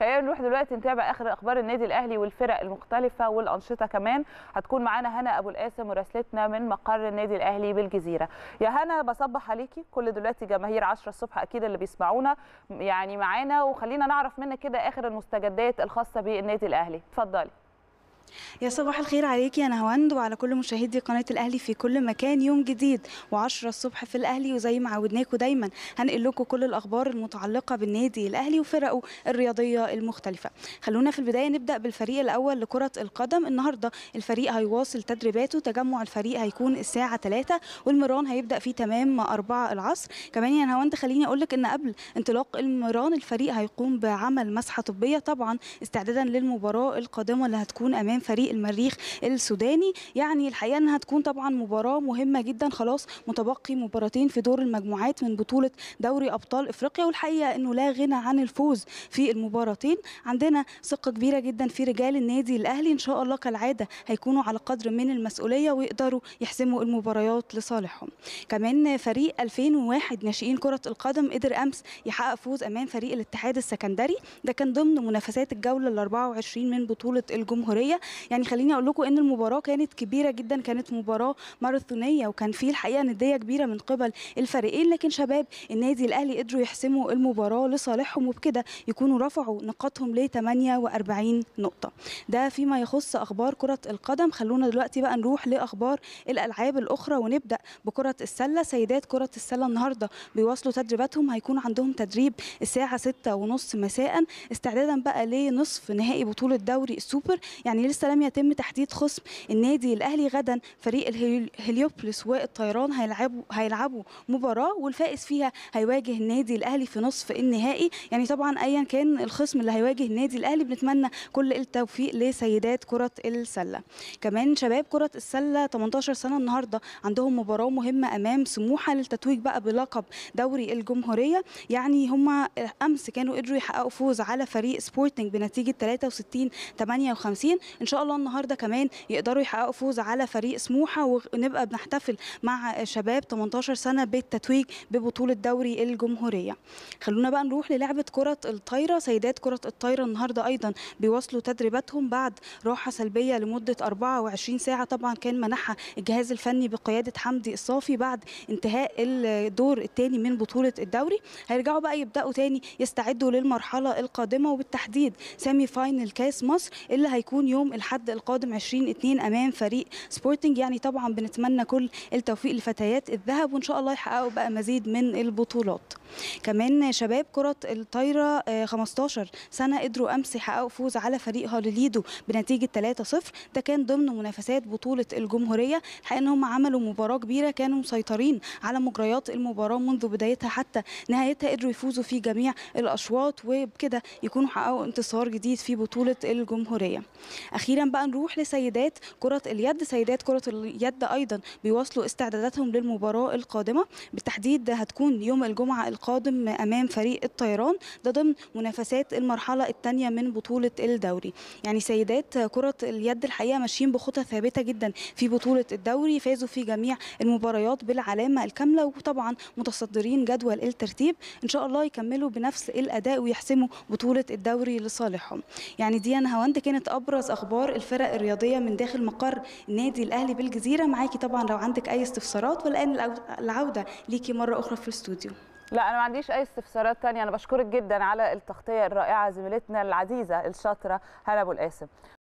خلينا نروح دلوقتي نتابع اخر اخبار النادي الاهلي والفرق المختلفه والانشطه كمان هتكون معانا هنا ابو القاسم مراسلتنا من مقر النادي الاهلي بالجزيره يا هنا بصبح عليكي كل دلوقتي جماهير 10 الصبح اكيد اللي بيسمعونا يعني معانا وخلينا نعرف منك كده اخر المستجدات الخاصه بالنادي الاهلي اتفضلي يا صباح الخير عليكي يا نهاوند وعلى كل مشاهدي قناه الاهلي في كل مكان يوم جديد و10 الصبح في الاهلي وزي ما عودناكم دايما هنقل لكم كل الاخبار المتعلقه بالنادي الاهلي وفرقه الرياضيه المختلفه خلونا في البدايه نبدا بالفريق الاول لكره القدم النهارده الفريق هيواصل تدريباته تجمع الفريق هيكون الساعه 3 والمران هيبدا في تمام 4 العصر كمان يا نهاوند خليني اقول لك ان قبل انطلاق المران الفريق هيقوم بعمل مسحه طبيه طبعا استعدادا للمباراه القادمه اللي هتكون امام فريق المريخ السوداني يعني الحقيقه انها هتكون طبعا مباراه مهمه جدا خلاص متبقي مباراتين في دور المجموعات من بطوله دوري ابطال افريقيا والحقيقه انه لا غنى عن الفوز في المباراتين عندنا ثقه كبيره جدا في رجال النادي الاهلي ان شاء الله كالعاده هيكونوا على قدر من المسؤوليه ويقدروا يحسموا المباريات لصالحهم كمان فريق 2001 ناشئين كره القدم قدر امس يحقق فوز امام فريق الاتحاد السكندري ده كان ضمن منافسات الجوله ال 24 من بطوله الجمهوريه يعني خليني اقول لكم ان المباراه كانت كبيره جدا كانت مباراه ماراثونيه وكان في الحقيقه نديه كبيره من قبل الفريقين لكن شباب النادي الاهلي قدروا يحسموا المباراه لصالحهم وبكده يكونوا رفعوا نقاطهم ل 48 نقطه ده فيما يخص اخبار كره القدم خلونا دلوقتي بقى نروح لاخبار الالعاب الاخرى ونبدا بكره السله سيدات كره السله النهارده بيواصلوا تدريباتهم هيكون عندهم تدريب الساعه 6 ونص مساء استعدادا بقى لنصف نهائي بطوله دوري السوبر يعني لسه لم يتم تحديد خصم النادي الاهلي غدا فريق الهليوبلس والطيران هيلعبوا هيلعبوا مباراه والفائز فيها هيواجه النادي الاهلي في نصف النهائي يعني طبعا ايا كان الخصم اللي هيواجه النادي الاهلي بنتمنى كل التوفيق لسيدات كره السله كمان شباب كره السله 18 سنه النهارده عندهم مباراه مهمه امام سموحه للتتويج بقى بلقب دوري الجمهوريه يعني هم امس كانوا قدروا يحققوا فوز على فريق سبورتنج بنتيجه 63 58 ان شاء الله النهارده كمان يقدروا يحققوا فوز على فريق سموحه ونبقى بنحتفل مع شباب 18 سنه بالتتويج ببطوله دوري الجمهوريه خلونا بقى نروح للعبه كره الطايره سيدات كره الطايره النهارده ايضا بيواصلوا تدريباتهم بعد راحه سلبيه لمده 24 ساعه طبعا كان منحها الجهاز الفني بقياده حمدي الصافي بعد انتهاء الدور الثاني من بطوله الدوري هيرجعوا بقى يبداوا تاني يستعدوا للمرحله القادمه وبالتحديد سيمي فاينل كاس مصر اللي هيكون يوم الحد القادم 20 2 امام فريق سبورتنج يعني طبعا بنتمنى كل التوفيق لفتيات الذهب وان شاء الله يحققوا بقى مزيد من البطولات كمان شباب كرة الطايرة 15 سنة قدروا أمس يحققوا فوز على فريق هاليليدو بنتيجة 3-0 ده كان ضمن منافسات بطولة الجمهورية الحقيقة إن هم عملوا مباراة كبيرة كانوا مسيطرين على مجريات المباراة منذ بدايتها حتى نهايتها قدروا يفوزوا في جميع الأشواط وبكده يكونوا حققوا انتصار جديد في بطولة الجمهورية أخيرا بقى نروح لسيدات كرة اليد سيدات كرة اليد أيضا بيواصلوا استعداداتهم للمباراة القادمة بالتحديد هتكون يوم الجمعة القادم امام فريق الطيران ده ضمن منافسات المرحله الثانيه من بطوله الدوري يعني سيدات كره اليد الحقيقه ماشيين بخطى ثابته جدا في بطوله الدوري فازوا في جميع المباريات بالعلامه الكامله وطبعا متصدرين جدول الترتيب ان شاء الله يكملوا بنفس الاداء ويحسموا بطوله الدوري لصالحهم يعني دي انا هوند كانت ابرز اخبار الفرق الرياضيه من داخل مقر النادي الاهلي بالجزيره معاكي طبعا لو عندك اي استفسارات والان العوده ليكي مره اخرى في الاستوديو لا انا ما عنديش اي استفسارات تانية انا بشكرك جدا على التغطيه الرائعه زميلتنا العزيزه الشاطره هلا ابو القاسم